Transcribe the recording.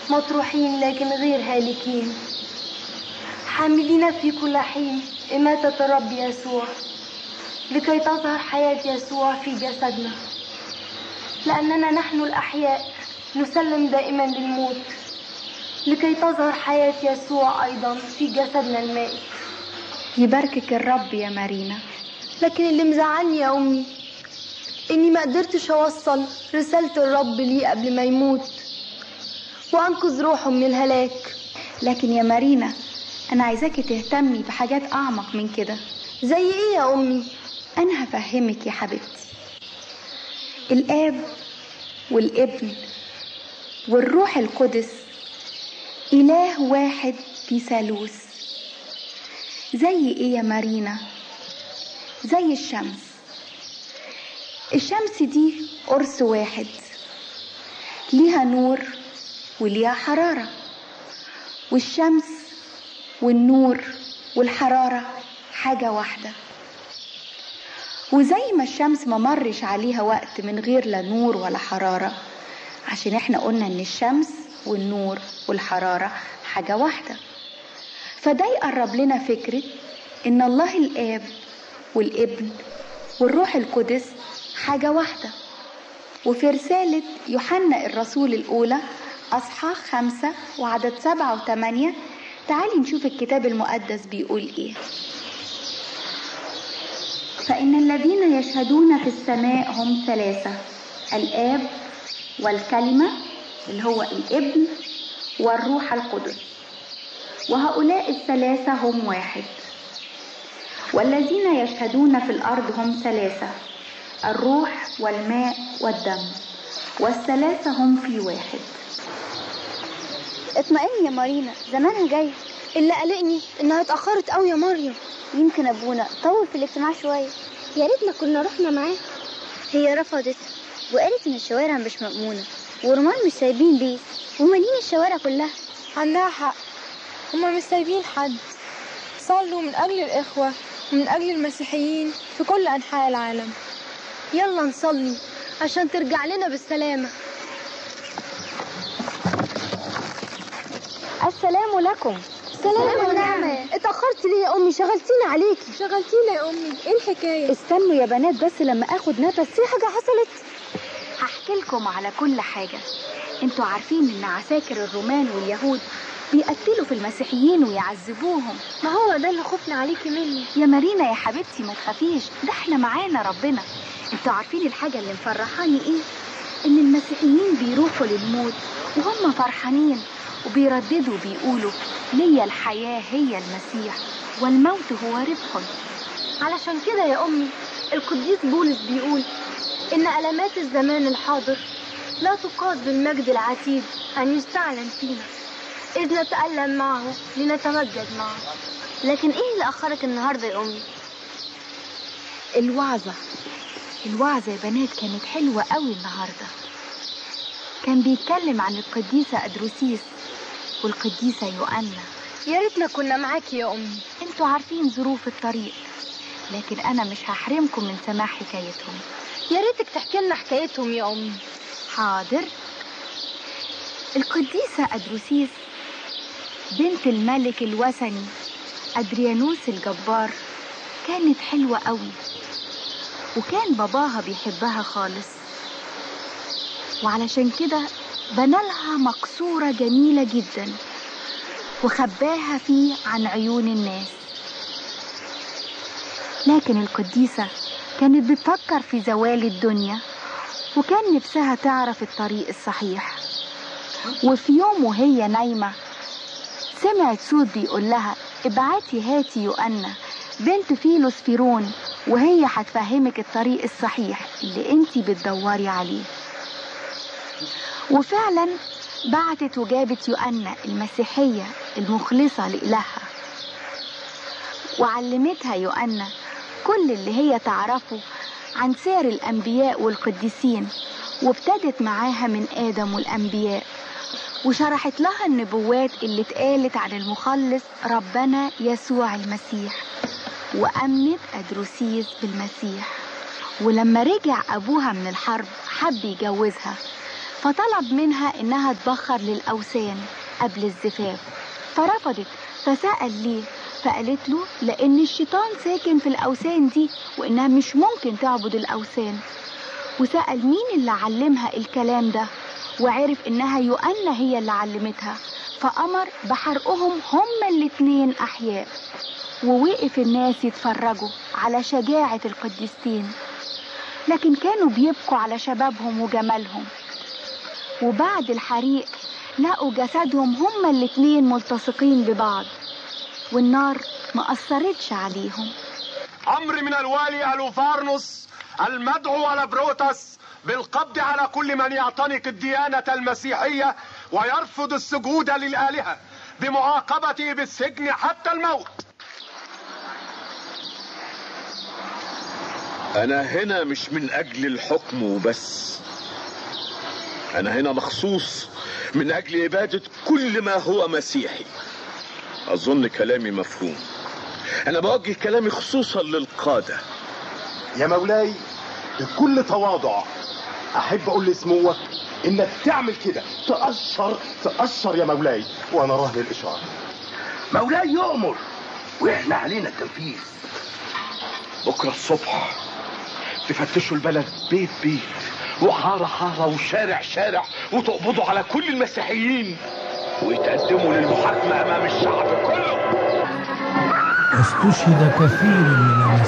مطروحين لكن غير هالكين حاملين في كل حين إماتة الرب يسوع لكي تظهر حياة يسوع في جسدنا لأننا نحن الأحياء نسلم دائما للموت لكي تظهر حياة يسوع أيضا في جسدنا المائت يباركك الرب يا مارينا لكن اللي مزعلني يا أمي إني ما قدرتش أوصل رسالة الرب لي قبل ما يموت وأنقذ روحه من الهلاك لكن يا مارينا أنا عايزاكي تهتمي بحاجات أعمق من كده زي إيه يا أمي؟ أنا هفهمك يا حبيبتي الآب والابن والروح القدس إله واحد في ثالوث زي إيه يا مارينا؟ زي الشمس الشمس دي قرص واحد ليها نور وليها حرارة والشمس والنور والحرارة حاجة واحدة وزي ما الشمس ما مرش عليها وقت من غير لا نور ولا حرارة عشان احنا قلنا ان الشمس والنور والحرارة حاجة واحدة فده يقرب لنا فكرة ان الله الاب والابن والروح القدس حاجة واحدة وفي رسالة يوحنا الرسول الأولى أصحاح خمسة وعدد سبعة وثمانية تعالي نشوف الكتاب المقدس بيقول إيه فإن الذين يشهدون في السماء هم ثلاثة الآب والكلمة اللي هو الابن والروح القدس وهؤلاء الثلاثة هم واحد والذين يشهدون في الأرض هم ثلاثة الروح والماء والدم والثلاثة هم في واحد اطمئني يا مارينا زمانها جاي اللي قلقني إنها اتأخرت أوي يا مريم يمكن ابونا طول في الاجتماع شويه يا ريتنا كنا رحنا معاه هي رفضت وقالت ان الشوارع مش مأمونة ورمان مش سايبين بيت ومالين الشوارع كلها عندها حق هما مش سايبين حد صلوا من أجل الإخوة ومن أجل المسيحيين في كل أنحاء العالم يلا نصلي عشان ترجع لنا بالسلامة السلام لكم سلام ونعمة اتأخرت ليه يا أمي شغلتينا عليكي شغلتينا يا أمي إيه الحكاية؟ استنوا يا بنات بس لما اخد نفس في حاجة حصلت هحكي لكم على كل حاجة انتوا عارفين ان عساكر الرومان واليهود بيقتلوا في المسيحيين ويعذبوهم ما هو ده اللي خفنا عليكي منه يا مارينا يا حبيبتي ما تخافيش ده احنا معانا ربنا انتوا عارفين الحاجة اللي مفرحاني ايه ان المسيحيين بيروحوا للموت وهم فرحانين وبيرددوا بيقولوا ليا الحياة هي المسيح والموت هو ربح علشان كده يا أمي القديس بولس بيقول إن علامات الزمان الحاضر لا تقاس بالمجد العتيد أن يستعلن فينا إذ نتألم معه لنتمجد معه لكن ايه اللي اخرك النهارده يا امي الوعظة الوعظة يا بنات كانت حلوة قوي النهاردة كان بيتكلم عن القديسة أدروسيس والقديسة يوأنا يا ريتنا كنا معاكي يا أمي انتوا عارفين ظروف الطريق لكن أنا مش هحرمكم من سماع حكايتهم يا ريتك تحكي لنا حكايتهم يا أمي حاضر القديسة أدروسيس بنت الملك الوثني أدريانوس الجبار كانت حلوة قوي وكان باباها بيحبها خالص وعلشان كده بنالها مقصورة جميلة جدا وخباها فيه عن عيون الناس لكن القديسة كانت بتفكر في زوال الدنيا وكان نفسها تعرف الطريق الصحيح وفي يوم وهي نايمة سمعت صوت بيقول لها ابعتي هاتي يوأنا بنت فيلوس فيرون وهي هتفهمك الطريق الصحيح اللي انتي بتدوري عليه وفعلا بعتت وجابت يوأنا المسيحية المخلصة لإلهها وعلمتها يوأنا كل اللي هي تعرفه عن سير الأنبياء والقديسين وابتدت معاها من آدم والأنبياء وشرحت لها النبوات اللي اتقالت عن المخلص ربنا يسوع المسيح وأمنت أدروسيس بالمسيح ولما رجع أبوها من الحرب حب يجوزها فطلب منها إنها تبخر للأوثان قبل الزفاف فرفضت فسأل ليه فقالت له لأن الشيطان ساكن في الأوثان دي وإنها مش ممكن تعبد الأوثان وسأل مين اللي علمها الكلام ده وعرف إنها يؤنى هي اللي علمتها فأمر بحرقهم هما الاتنين أحياء ووقف الناس يتفرجوا على شجاعة القديستين لكن كانوا بيبكوا على شبابهم وجمالهم وبعد الحريق لقوا جسدهم هما الاتنين ملتصقين ببعض والنار ما أثرتش عليهم أمر من الوالي ألوفارنوس المدعو على بروتس بالقبض على كل من يعتنق الديانة المسيحية ويرفض السجود للآلهة بمعاقبته بالسجن حتى الموت أنا هنا مش من أجل الحكم وبس أنا هنا مخصوص من أجل عبادة كل ما هو مسيحي أظن كلامي مفهوم أنا بوجه كلامي خصوصا للقادة يا مولاي بكل تواضع احب اقول لسموك انك تعمل كده تقشر تقشر يا مولاي وانا راهن الاشاره مولاي يؤمر واحنا علينا التنفيذ بكرة الصبح تفتشوا البلد بيت بيت وحارة حارة وشارع شارع وتقبضوا على كل المسيحيين ويتقدموا للمحاكمة أمام الشعب كله استشهد كثير من